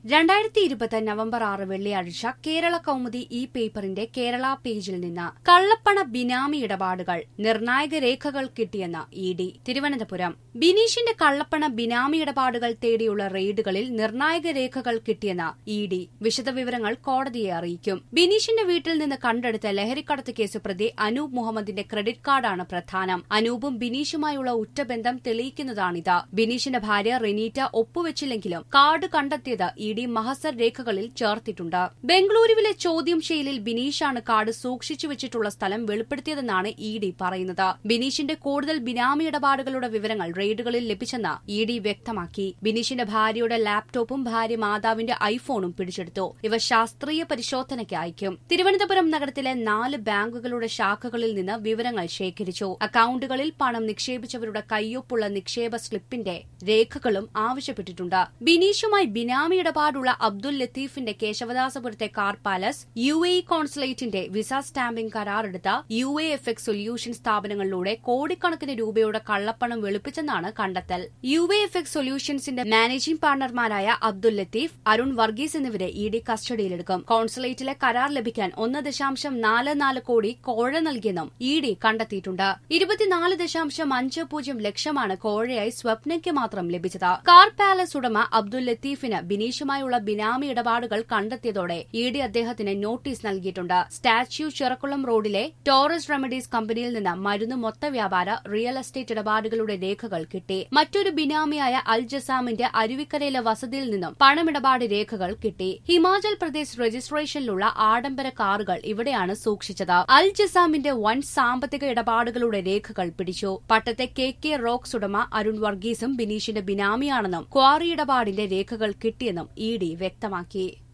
രണ്ടായിരത്തി ഇരുപത് നവംബർ ആറ് വെള്ളിയാഴ്ച കേരള കൗമുദി ഇ പേപ്പറിന്റെ കേരള പേജിൽ നിന്ന് കള്ളപ്പണ ബിനാമി ഇടപാടുകൾ നിർണായക രേഖകൾ കിട്ടിയെന്ന് ഇ ഡി തിരുവനന്തപുരം ബിനീഷിന്റെ കള്ളപ്പണ ബിനാമി ഇടപാടുകൾ തേടിയുള്ള റെയ്ഡുകളിൽ നിർണായക രേഖകൾ കിട്ടിയെന്ന് ഇ ഡി വിശദവിവരങ്ങൾ കോടതിയെ അറിയിക്കും ബിനീഷിന്റെ വീട്ടിൽ നിന്ന് കണ്ടെടുത്ത ലഹരിക്കടത്ത് കേസ് പ്രതി അനൂപ് മുഹമ്മദിന്റെ ക്രെഡിറ്റ് കാർഡാണ് പ്രധാനം അനൂപും ബിനീഷുമായുള്ള ഉറ്റബന്ധം തെളിയിക്കുന്നതാണിത് ബിനീഷിന്റെ ഭാര്യ റിനീറ്റ ഒപ്പുവെച്ചില്ലെങ്കിലും കാർഡ് കണ്ടെത്തിയത് ഇ ഡി മഹസർ രേഖകളിൽ ചേർത്തിട്ടുണ്ട് ബംഗളൂരുവിലെ ചോദ്യം ചെയ്യലിൽ ബിനീഷാണ് കാർഡ് സൂക്ഷിച്ചു വെച്ചിട്ടുള്ള സ്ഥലം വെളിപ്പെടുത്തിയതെന്നാണ് ഇ ഡി പറയുന്നത് ബിനീഷിന്റെ കൂടുതൽ ബിനാമി ഇടപാടുകളുടെ വിവരങ്ങൾ റെയ്ഡുകളിൽ ലഭിച്ചെന്ന് ഇ ഡി വ്യക്തമാക്കി ബിനീഷിന്റെ ഭാര്യയുടെ ലാപ്ടോപ്പും ഭാര്യ മാതാവിന്റെ ഐഫോണും പിടിച്ചെടുത്തു ഇവ ശാസ്ത്രീയ പരിശോധനയ്ക്ക് അയക്കും തിരുവനന്തപുരം നഗരത്തിലെ നാല് ബാങ്കുകളുടെ ശാഖകളിൽ നിന്ന് വിവരങ്ങൾ ശേഖരിച്ചു അക്കൌണ്ടുകളിൽ പണം നിക്ഷേപിച്ചവരുടെ കയ്യൊപ്പുള്ള നിക്ഷേപ സ്ലിപ്പിന്റെ രേഖകളും ആവശ്യപ്പെട്ടിട്ടുണ്ട് ബിനീഷുമായി ബിനാമി ഇടപാടുള്ള അബ്ദുൽ ലത്തീഫിന്റെ കേശവദാസപുരത്തെ കാർ പാലസ് യു എ കോൺസുലേറ്റിന്റെ വിസ സ്റ്റാമ്പിംഗ് കരാറെടുത്ത U A F X Solution സ്ഥാപനങ്ങളിലൂടെ കോടിക്കണക്കിന് രൂപയുടെ കള്ളപ്പണം വെളുപ്പിച്ചെന്നാണ് കണ്ടെത്തൽ യു എ എഫ് എക്സ് സൊല്യൂഷൻസിന്റെ മാനേജിംഗ് പാർട്ണർമാരായ അബ്ദുൽ ലത്തീഫ് അരുൺ വർഗീസ് എന്നിവരെ ഇ ഡി കസ്റ്റഡിയിലെടുക്കും കോൺസുലേറ്റിലെ കരാർ ലഭിക്കാൻ ഒന്ന് ദശാംശം നാല് നാല് കോടി കോഴ നൽകിയെന്നും ഇ ഡി കണ്ടെത്തിയിട്ടുണ്ട് ഇരുപത്തിനാല് ദശാംശം അഞ്ച് പൂജ്യം ലക്ഷമാണ് കോഴയായി സ്വപ്നയ്ക്ക് മാത്രം ലഭിച്ചത് കാർ പാലസ് ഉടമ അബ്ദുൽ ലത്തീഫിന് ബിനീഷുമായുള്ള ബിനാമി ഇടപാടുകൾ കണ്ടെത്തിയതോടെ ഇ ഡി അദ്ദേഹത്തിന് നോട്ടീസ് നൽകിയിട്ടുണ്ട് സ്റ്റാച്യു ചിറക്കുളം റോഡിലെ ടോറസ് റെമഡീസ് കമ്പനിയിൽ നിന്ന് മരുന്ന് മൊത്ത വ്യാപാര റിയൽ എസ്റ്റേറ്റ് ഇടപാടുകളുടെ രേഖകൾ കിട്ടി മറ്റൊരു ബിനാമിയായ അൽ ജസാമിന്റെ അരുവിക്കരയിലെ വസതിയിൽ നിന്നും പണമിടപാട് രേഖകൾ കിട്ടി ഹിമാചൽ പ്രദേശ് രജിസ്ട്രേഷനിലുള്ള ആഡംബര കാറുകൾ ഇവിടെയാണ് സൂക്ഷിച്ചത് അൽ ജസാമിന്റെ വൻ സാമ്പത്തിക ഇടപാടുകളുടെ രേഖകൾ പിടിച്ചു പട്ടത്തെ കെ കെ റോക്സ് ഉടമ അരുൺ വർഗീസും ബിനീഷിന്റെ ബിനാമിയാണെന്നും ക്വാറി ഇടപാടിന്റെ രേഖകൾ കിട്ടിയെന്നും ഇ ഡി വ്യക്തമാക്കി